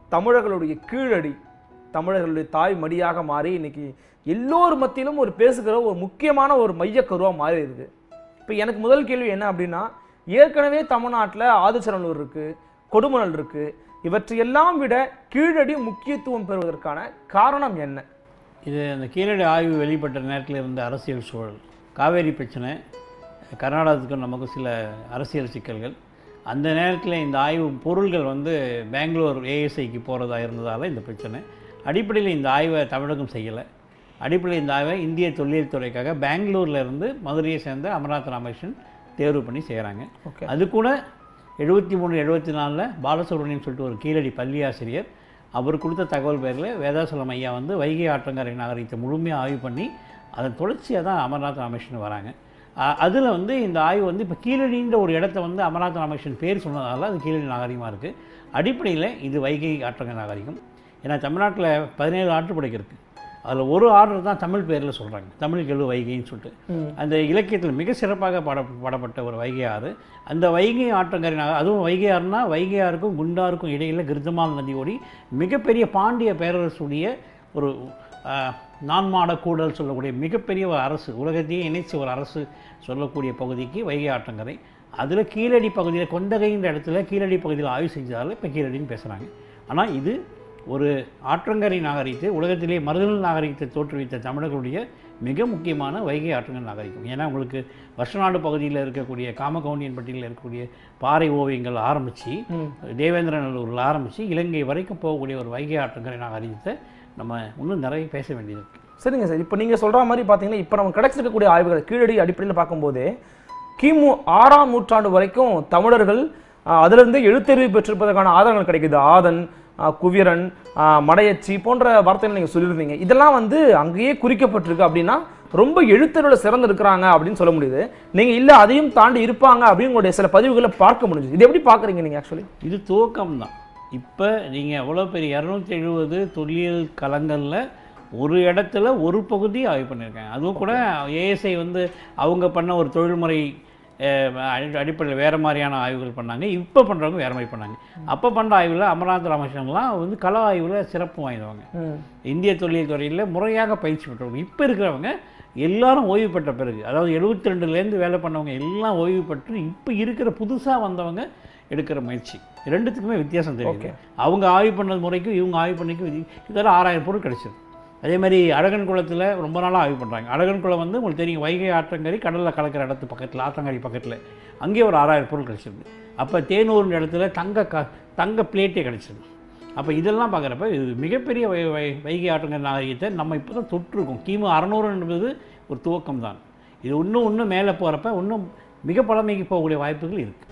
தமிழர்களுடைய கீழடி தமிழர்களுடைய தாய் மடியாக மாறி இன்னைக்கு எல்லோர் மத்தியிலும் ஒரு பேசுகிற ஒரு முக்கியமான ஒரு மையக்கருவாக மாறி இருக்கு இப்போ எனக்கு முதல் கேள்வி என்ன அப்படின்னா ஏற்கனவே தமிழ்நாட்டில் ஆதிச்சநல்லூர் இருக்கு கொடுமணல் இருக்கு இவற்றையெல்லாம் விட கீழடி முக்கியத்துவம் பெறுவதற்கான காரணம் என்ன இது அந்த கீழடி ஆய்வு வெளிப்பட்ட நேரத்தில் இருந்த அரசியல் சூழல் காவேரி பிரச்சனை கர்நாடகத்துக்கும் நமக்கும் சில அரசியல் சிக்கல்கள் அந்த நேரத்தில் இந்த ஆய்வு பொருள்கள் வந்து பெங்களூர் ஏஎஸ்ஐக்கு போகிறதா இருந்ததால் இந்த பிரச்சனை அடிப்படையில் இந்த ஆய்வை தமிழகம் செய்யலை அடிப்படையில் இந்த ஆய்வை இந்திய தொல்லியல் துறைக்காக பெங்களூர்ல இருந்து மதுரையை சேர்ந்த அமர்நாத் ராமகிருஷ்ணன் தேர்வு பண்ணி செய்கிறாங்க ஓகே அது கூட எழுபத்தி மூணு எழுபத்தி நாலில் பாலசுப்ரமணியம் சொல்லிட்டு ஒரு கீழடி பள்ளி ஆசிரியர் அவர் கொடுத்த தகவல் பேரில் வேதாசலம் ஐயா வந்து வைகை ஆற்றங்கரை நாகரிகத்தை முழுமையாக ஆய்வு பண்ணி அதன் தொடர்ச்சியாக தான் அமர்நாத் ராமகிருஷ்ணன் வராங்க அதில் வந்து இந்த ஆய்வு வந்து இப்போ கீழடின்ற ஒரு இடத்த வந்து அமர்நாத் ராமகிருஷ்ணன் பேர் சொன்னதால அது கீழடி நாகரிகமாக இருக்குது அடிப்படையில் இது வைகை ஆற்றங்கரை நாகரிகம் ஏன்னா தமிழ்நாட்டில் பதினேழு ஆற்றுப்படைக்கு இருக்குது அதில் ஒரு ஆர்டர் தான் தமிழ் பேரில் சொல்கிறாங்க தமிழ் கெழு வைகைன்னு சொல்லிட்டு ம். அந்த இலக்கியத்தில் மிக சிறப்பாக பாட பாடப்பட்ட ஒரு வைகை ஆறு அந்த வைகை ஆற்றங்கரை நகர் அதுவும் வைகை ஆறுனா வைகை ஆறுக்கும் குண்டாருக்கும் இடையில் கிருத்தமால் நதி ஓடி மிகப்பெரிய பாண்டிய பேரரசுடைய ஒரு ஆஹ், நான்மாட கூடல் சொல்லக்கூடிய மிகப்பெரிய ஒரு அரசு உலகத்தையே இணைச்ச ஒரு அரசு சொல்லக்கூடிய பகுதிக்கு வைகை ஆற்றங்கரை அதில் கீழடி பகுதியில் கொண்டகைன்ற இடத்துல கீழடி பகுதியில் ஆய்வு செஞ்சதால் இப்போ கீழடின்னு பேசுகிறாங்க ஆனால் இது ஒரு ஆற்றங்கரை நாகரிகத்தை உலகத்திலே மருதல் நாகரிகத்தை தோற்றுவித்த தமிழர்களுடைய மிக முக்கியமான வைகை ஆற்றங்கரை நாகரிகம் ஏன்னா உங்களுக்கு வருஷநாடு பகுதியில் இருக்கக்கூடிய காமகவுண்டியன் பட்டியலில் இருக்கக்கூடிய பாறை ஓவியங்கள் ஆரம்பித்து ம். தேவேந்திரநல்லூரில் ஆரம்பித்து இலங்கை வரைக்கும் போகக்கூடிய ஒரு வைகை ஆற்றங்கரை நாகரிகத்தை நம்ம இன்னும் நிறைய பேச வேண்டியது இருக்கு சரிங்க சார் இப்போ நீங்கள் சொல்கிற மாதிரி பார்த்தீங்கன்னா இப்போ நம்ம கிடைச்சிருக்கக்கூடிய ஆய்வுகள் கீழடி அடிப்படையில் பார்க்கும்போது கிமு ஆறாம் நூற்றாண்டு வரைக்கும் தமிழர்கள் ஆஹ், அதிலிருந்து எழுத்தறிவு பெற்றிருப்பதற்கான ஆதாரங்கள் கிடைக்குது ஆதன் ஆஹ், குவிரன் ஆஹ், மடையச்சி போன்ற வார்த்தைகள் நீங்கள் சொல்லியிருந்தீங்க இதெல்லாம் வந்து அங்கேயே குறிக்கப்பட்டிருக்கு அப்படின்னா ரொம்ப எழுத்தறிவில் சிறந்து இருக்கிறாங்க அப்படின்னு சொல்ல முடியுது நீங்கள் இல்லை அதையும் தாண்டி இருப்பாங்க அப்படின்னு உங்களுடைய சில பதிவுகளை பார்க்க முடிஞ்சுது இது எப்படி பார்க்குறீங்க நீங்கள் ஆக்சுவலி இது துவக்கம் தான் இப்போ நீங்கள் எவ்வளோ பெரிய இரநூத்தி எழுபது தொல்லியல் களங்களில் ஒரு இடத்துல ஒரு பகுதி ஆய்வு பண்ணியிருக்காங்க அதுவும் கூட ஏஎஸ்ஐ வந்து அவங்க பண்ண ஒரு தொழில்முறை அஹ், அடி- அடிப்படையில் வேறு மாதிரியான ஆய்வுகள் பண்ணாங்க இப்போ பண்ணுறவங்க வேறு மாதிரி பண்ணாங்க அப்போ பண்ணுற ஆய்வில் அமர்நாத் ராமகிருஷ்ணன்லாம் வந்து கள ஆய்வில் சிறப்பு வாய்ந்தவங்க இந்திய தொழில் துறையில் முறையாக பயிற்சி பெற்றவங்க இப்போ இருக்கிறவங்க எல்லாரும் ஓய்வு பெற்ற பிறகு அதாவது எழுபத்தி ரெண்டுலேருந்து வேலை பண்ணவங்க எல்லாம் ஓய்வு பெற்று இப்போ இருக்கிற புதுசாக வந்தவங்க எடுக்கிற முயற்சி ரெண்டுத்துக்குமே வித்தியாசம் தெரியுது அவங்க ஆய்வு பண்ண முறைக்கும் இவங்க ஆய்வு பண்ணிக்கும் விதி- கிட்டத்தட்ட ஆறாயிரம் பொருள் கிடைச்சிது அதே மாதிரி அழகன் குளத்தில் ரொம்ப நாளாக ஆய்வு பண்ணுறாங்க அழகன் குளம் வந்து உங்களுக்கு தெரியும் வைகை ஆற்றங்கரை கடலில் கலக்கிற இடத்து பக்கத்தில் ஆற்றங்கரை பக்கத்தில் அங்கேயே ஒரு ஆறாயிரம் பொருள் கிடைச்சிருக்கு அப்போ தேனூர்ன்ற இடத்துல தங்க க தங்க பிளேட்டே கிடைச்சிருக்கு அப்போ இதெல்லாம் பார்க்குறப்ப இது மிகப்பெரிய வை வை வைகை ஆற்றங்கரை நாகரிகத்தை நம்ம இப்போ தான் தொட்டிருக்கோம் கிமு அறநூறு என்பது ஒரு துவக்கம் தான் இது இன்னும் இன்னும் மேலே போகிறப்ப இன்னும் மிக பழமைக்கு போகக்கூடிய வாய்ப்புகள் இருக்குது